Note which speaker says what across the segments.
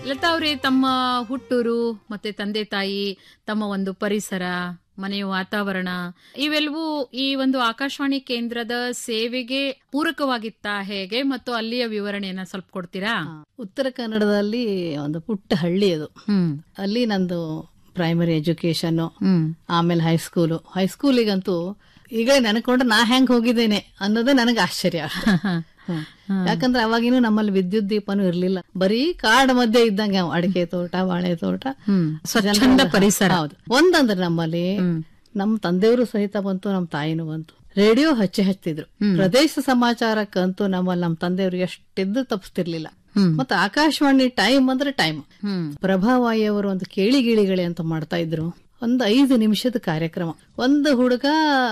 Speaker 1: ಲತಾ ಅವರೇ ತಮ್ಮ ಹುಟ್ಟೂರು ಮತ್ತೆ ತಂದೆ ತಾಯಿ ತಮ್ಮ ಒಂದು ಪರಿಸರ ಮನೆಯ ವಾತಾವರಣ ಇವೆಲ್ಲವೂ ಈ ಒಂದು ಆಕಾಶವಾಣಿ ಕೇಂದ್ರದ ಸೇವೆಗೆ ಪೂರಕವಾಗಿತ್ತಾ ಹೇಗೆ ಮತ್ತು ಅಲ್ಲಿಯ ವಿವರಣೆಯನ್ನ ಸ್ವಲ್ಪ ಕೊಡ್ತೀರಾ
Speaker 2: ಉತ್ತರ ಕನ್ನಡದಲ್ಲಿ ಒಂದು ಪುಟ್ಟ ಹಳ್ಳಿ ಅದು
Speaker 1: ಹ್ಮ್
Speaker 2: ಅಲ್ಲಿ ನಂದು ಪ್ರೈಮರಿ ಎಜುಕೇಶನ್
Speaker 1: ಹ್ಮ್
Speaker 2: ಆಮೇಲೆ ಹೈಸ್ಕೂಲು ಹೈಸ್ಕೂಲಿಗಂತೂ ಈಗ ನೆನಕೊಂಡ್ರೆ ನಾ ಹೆಂಗ್ ಹೋಗಿದ್ದೇನೆ ಅನ್ನೋದೇ ನನಗೆ ಆಶ್ಚರ್ಯ ಹ್ಮ್. ಯಾಕಂದ್ರೆ ಅವಾಗಿನೂ ನಮ್ಮಲ್ಲಿ ವಿದ್ಯುತ್ ದೀಪನೂ ಇರ್ಲಿಲ್ಲ ಬರೀ ಕಾಡ್ ಮಧ್ಯೆ ಇದ್ದಂಗೆ ಅವ್ ಅಡಿಕೆ ತೋಟ ಬಾಳೆ ತೋಟ
Speaker 1: ಹ್ಮ್ ಸ್ವಚ್ಛಂದ ಪರಿಸರ
Speaker 2: ಹೌದು ಒಂದಂದ್ರೆ ನಮ್ಮಲ್ಲಿ ನಮ್ಮ ತಂದೆಯವರು ಸಹಿತ ಬಂತು ನಮ್ಮ ತಾಯಿನೂ ಬಂತು ರೇಡಿಯೋ ಹಚ್ಚಿ ಹಚ್ತಿದ್ರು ಪ್ರದೇಶ ಸಮಾಚಾರಕ್ಕಂತೂ ನಮ್ಮಲ್ಲಿ ನಮ್ಮ ತಂದೆಯವರು ಎಷ್ಟಿದ್ದು ತಪ್ಪಿಸ್ತಿರ್ಲಿಲ್ಲ
Speaker 1: ಹ್ಮ್.
Speaker 2: ಮತ್ತೆ ಆಕಾಶವಾಣಿ ಟೈಮ್ ಅಂದ್ರೆ ಟೈಮ್
Speaker 1: ಹ್ಮ್
Speaker 2: ಪ್ರಭಾವಾಯಿ ಅವರು ಒಂದು ಕೇಳಿ ಗೀಳಿಗಳಿ ಅಂತ ಮಾಡ್ತಾ ಇದ್ರು ಒಂದು ಐದು ನಿಮಿಷದ ಕಾರ್ಯಕ್ರಮ ಒಂದು ಹುಡುಗ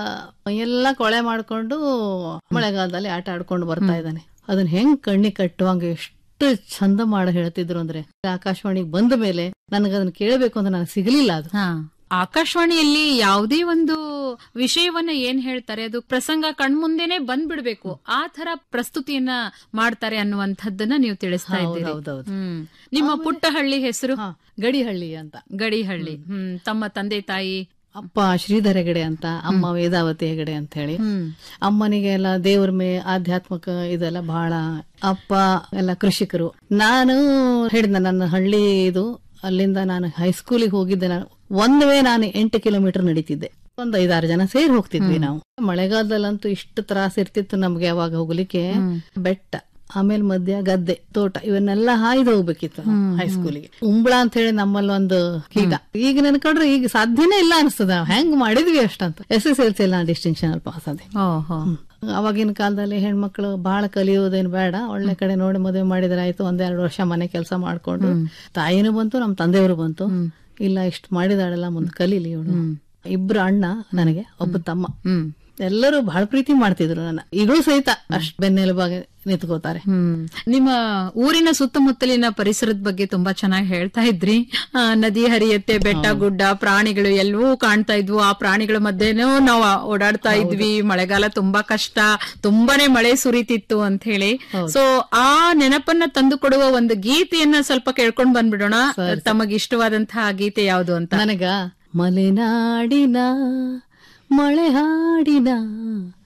Speaker 2: ಎಲ್ಲ ಕೊಳೆ ಮಾಡ್ಕೊಂಡು ಮಳೆಗಾಲದಲ್ಲಿ ಆಟ ಆಡ್ಕೊಂಡು ಬರ್ತಾ ಇದ್ದಾನೆ ಅದನ್ನ ಹೆಂಗ್ ಕಣ್ಣಿ ಕಟ್ಟುವಂಗ ಎಷ್ಟು ಚಂದ ಮಾಡ ಹೇಳ್ತಿದ್ರು ಅಂದ್ರೆ ಆಕಾಶವಾಣಿಗೆ ಬಂದ ಮೇಲೆ ನನಗೆ ಅದನ್ನ ಕೇಳಬೇಕು ಅಂತ ನನಗೆ ಸಿಗಲಿಲ್ಲ ಅದು
Speaker 1: ಹಾ ಆಕಾಶವಾಣಿಯಲ್ಲಿ ಯಾವುದೇ ಒಂದು ವಿಷಯವನ್ನ ಏನ್ ಹೇಳ್ತಾರೆ ಅದು ಪ್ರಸಂಗ ಕಣ್ಮುಂದೆನೆ ಬಂದ್ಬಿಡ್ಬೇಕು ಆ ತರ ಪ್ರಸ್ತುತಿಯನ್ನ ಮಾಡ್ತಾರೆ ಅನ್ನುವಂಥದ್ದನ್ನ ನೀವು ತಿಳಿಸ್ತಾ ಇದ್ದೀರಿ
Speaker 2: ಹೌದೌದು
Speaker 1: ಹ್ಮ್ ನಿಮ್ಮ ಪುಟ್ಟ ಹಳ್ಳಿ ಹೆಸರು
Speaker 2: ಹಾ ಗಡಿಹಳ್ಳಿ ಅಂತ
Speaker 1: ಗಡಿಹಳ್ಳಿ ಹ್ಮ್ ತಮ್ಮ ತಂದೆ ತಾಯಿ
Speaker 2: ಅಪ್ಪ ಶ್ರೀಧರ ಹೆಗಡೆ ಅಂತ ಅಮ್ಮ ವೇದಾವತಿ ಹೆಗಡೆ ಅಂತ ಹೇಳಿ
Speaker 1: ಹ್ಮ್
Speaker 2: ಅಮ್ಮನಿಗೆ ಎಲ್ಲ ದೇವ್ರ ಮೇ ಆಧ್ಯಾತ್ಮಿಕ ಇದೆಲ್ಲ ಬಹಳ ಅಪ್ಪ ಎಲ್ಲ ಕೃಷಿಕರು ನಾನು ಹೇಳಿದ ನನ್ನ ಹಳ್ಳಿ ಇದು ಅಲ್ಲಿಂದ ನಾನು ಹೈಸ್ಕೂಲಿಗೆ ಹೋಗಿದ್ದೆ ನಾನು ಒಂದ್ ವೇ ನಾನು ಎಂಟು ಕಿಲೋಮೀಟರ್ ನಡೀತಿದ್ದೆ ಒಂದ್ ಐದಾರು ಜನ ಸೇರಿ ಹೋಗ್ತಿದ್ವಿ ನಾವು ಮಳೆಗಾಲದಲ್ಲಂತೂ ಇಷ್ಟು ತ್ರಾಸ ಇರ್ತಿತ್ತು ನಮ್ಗೆ ಅವಾಗ ಹೋಗ್ಲಿಕ್ಕೆ ಬೆಟ್ಟ ಆಮೇಲೆ ಮಧ್ಯ ಗದ್ದೆ ತೋಟ ಇವನ್ನೆಲ್ಲ ಹಾಯ್ದು ಹೋಗ್ಬೇಕಿತ್ತು ಹೈಸ್ಕೂಲಿಗೆ ಉಂಬಳ ಅಂತ ಹೇಳಿ ನಮ್ಮಲ್ಲಿ ಒಂದು ಕೀಟ ಈಗ ನೆನ್ಕೊಂಡ್ರೆ ಈಗ ಸಾಧ್ಯನೇ ಇಲ್ಲ ಅನಿಸ್ತದ ನಾವ್ ಹೆಂಗ್ ಮಾಡಿದ್ವಿ ಅಷ್ಟಂತ ಎಸ್ ಎಸ್ ಎಲ್ ಸಿ ಎಲ್ಲ ಡಿಸ್ಟಿಂಕ್ಷನ್ ಅಲ್ಲಿ ಪಾಸ್ ಅದೇ
Speaker 1: ಓಹೋ
Speaker 2: ಅವಾಗಿನ ಕಾಲದಲ್ಲಿ ಹೆಣ್ಮಕ್ಳು ಬಹಳ ಕಲಿಯೋದೇನು ಬೇಡ ಒಳ್ಳೆ ಕಡೆ ನೋಡಿ ಮದುವೆ ಮಾಡಿದ್ರೆ ಆಯ್ತು ಒಂದೆರಡು ವರ್ಷ ಮನೆ ಕೆಲಸ ಮಾಡ್ಕೊಂಡು ತಾಯಿನೂ ಬಂತು ನಮ್ಮ ತಂದೆಯವರು ಬಂತು ಇಲ್ಲ ಇಷ್ಟು ಮಾಡಿದಾಳಲ್ಲ ಮುಂದೆ ಕಲೀಲಿ ಇವಳು ಇಬ್ರು ಅಣ್ಣ ನನಗೆ ಒಬ್ಬ ತಮ್ಮ
Speaker 1: ಹ್ಮ್
Speaker 2: ಎಲ್ಲರೂ ಬಹಳ ಪ್ರೀತಿ ಮಾಡ್ತಿದ್ರು ನನ್ನ ಈಗಲೂ ಸಹಿತ ಅಷ್ಟ್ ಬೆನ್ನೆಲುಬಾಗಿ ನಿಂತ್ಕೋತಾರೆ
Speaker 1: ಹ್ಮ್ ನಿಮ್ಮ ಊರಿನ ಸುತ್ತಮುತ್ತಲಿನ ಪರಿಸರದ ಬಗ್ಗೆ ತುಂಬಾ ಚೆನ್ನಾಗಿ ಹೇಳ್ತಾ ಇದ್ರಿ ಆ, ನದಿ ಹರಿಯತ್ತೆ ಬೆಟ್ಟ ಗುಡ್ಡ ಪ್ರಾಣಿಗಳು ಎಲ್ಲವೂ ಕಾಣ್ತಾ ಇದ್ವು ಆ ಪ್ರಾಣಿಗಳ ಮಧ್ಯೆನೂ ನಾವು ಓಡಾಡ್ತಾ ಇದ್ವಿ ಮಳೆಗಾಲ ತುಂಬಾ ಕಷ್ಟ ತುಂಬಾನೇ ಮಳೆ ಸುರಿತಿತ್ತು ಅಂತ ಹೇಳಿ ಸೊ ಆ ನೆನಪನ್ನ ತಂದು ಕೊಡುವ ಒಂದು ಗೀತೆಯನ್ನ ಸ್ವಲ್ಪ ಕೇಳ್ಕೊಂಡ್ ಬಂದ್ಬಿಡೋಣ ತಮಗೆ ಇಷ್ಟವಾದಂತಹ ಗೀತೆ ಯಾವುದು ಅಂತ
Speaker 2: ನನಗ ಮಲೆನಾಡಿನ ಮಳೆ ಹಾಡಿನ